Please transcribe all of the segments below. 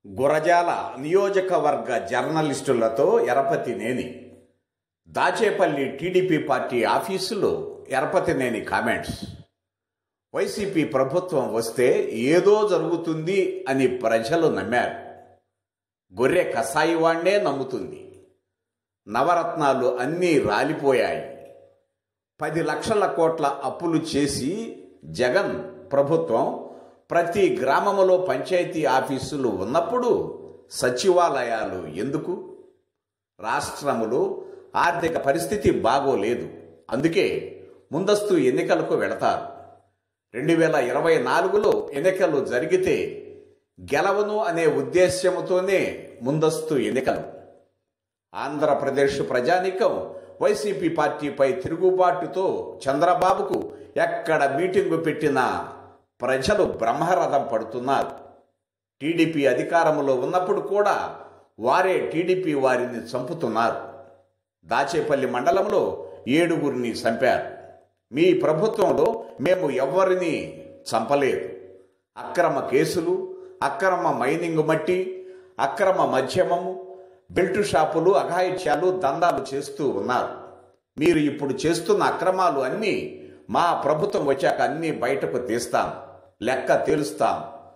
గురజాల నియోజకవర్గ జర్నలిస్టులతో Yarapathineni Dachepalli TDP party ఆఫీసులో ఎరపతినేని కామెంట్స్ వైసీపీ ప్రభుత్వం వస్తే ఏదో జరుగుతుంది అని ప్రజలు నమ్మారు గొర్రె కసాయి వాణ్ణే నమ్ముతుంది నవరత్నాలు అన్నీ రాలిపోయాయి పది లక్షల కోట్ల అప్పులు చేసి జగన్ ప్రభుత్వం ప్రతి గ్రామములో పంచాయతీ ఆఫీసులు ఉన్నప్పుడు సచివాలయాలు ఎందుకు రాష్ట్రములో ఆర్థిక పరిస్థితి బాగోలేదు అందుకే ముందస్తు ఎన్నికలకు వెళతారు రెండు వేల ఇరవై నాలుగులో ఎన్నికలు జరిగితే గెలవను అనే ఉద్దేశ్యముతోనే ముందస్తు ఎన్నికలు ఆంధ్రప్రదేశ్ ప్రజానికం వైసీపీ పార్టీపై తిరుగుబాటుతో చంద్రబాబుకు ఎక్కడ మీటింగు పెట్టినా ప్రజలు బ్రహ్మరథం పడుతున్నారు టీడీపీ అధికారంలో ఉన్నప్పుడు కూడా వారే టీడీపీ వారిని చంపుతున్నారు దాచేపల్లి మండలంలో ఏడుగురిని చంపారు మీ ప్రభుత్వంలో మేము ఎవ్వరిని చంపలేదు అక్రమ కేసులు అక్రమ మైనింగ్ మట్టి అక్రమ మద్యమము బెల్టు షాపులు అఘాయిత్యాలు దందాలు చేస్తూ ఉన్నారు మీరు ఇప్పుడు చేస్తున్న అక్రమాలు అన్నీ మా ప్రభుత్వం వచ్చాక అన్నీ బయటకు తీస్తాం లెక్క తేలుస్తాం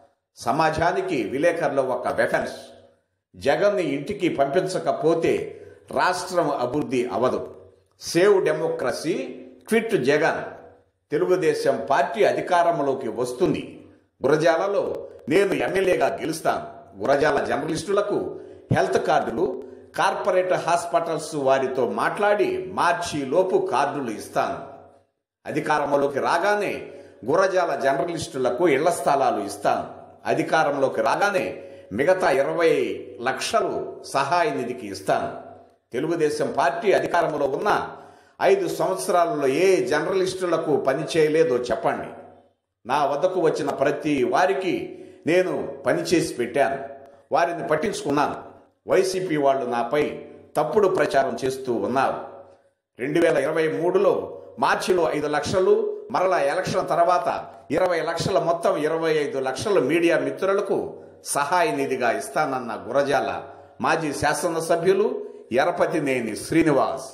సమాజానికి విలేకరులు ఒక వెఫెన్స్ జగన్ని ఇంటికి పంపించకపోతే రాష్ట్రం అభివృద్ధి అవదు save democracy quit Jagan Telugu Desam party అధికారంలోకి వస్తుంది గురజాలలో నేను ఎమ్మెల్యేగా గెలుస్తాను గురజాల జర్నలిస్టులకు హెల్త్ కార్డులు కార్పొరేట్ హాస్పిటల్స్ వారితో మాట్లాడి మార్చి లోపు కార్డులు ఇస్తాను అధికారంలోకి రాగానే గురజాల జర్నలిస్టులకు ఇళ్ల స్థలాలు ఇస్తాను అధికారంలోకి రాగానే మిగతా ఇరవై లక్షలు సహాయ నిధికి ఇస్తాను తెలుగుదేశం పార్టీ అధికారంలో ఉన్న ఐదు సంవత్సరాలలో ఏ జర్నలిస్టులకు పని చేయలేదో చెప్పండి నా వద్దకు వచ్చిన ప్రతి వారికి నేను పనిచేసి పెట్టాను వారిని పట్టించుకున్నాను వైసీపీ వాళ్ళు నాపై తప్పుడు ప్రచారం చేస్తూ ఉన్నారు రెండు వేల ఇరవై మూడులో మార్చిలో ఐదు లక్షలు మరలా ఎలక్షన్ తర్వాత ఇరవై లక్షల మొత్తం ఇరవై ఐదు లక్షల మీడియా మిత్రులకు సహాయ నిధిగా ఇస్తానన్న గురజాల మాజీ శాసనసభ్యులు ఎరపతినేని శ్రీనివాస్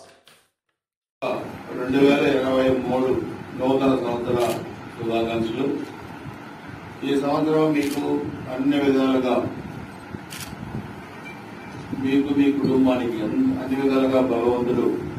రెండు వేల ఇరవై మూడు నూతన సంవత్సర శుభాకాంక్షలు ఈ సంవత్సరం మీకు అన్ని విధాలుగా మీకు మీ కుటుంబానికి అన్ని అన్ని విధాలుగా భగవంతుడు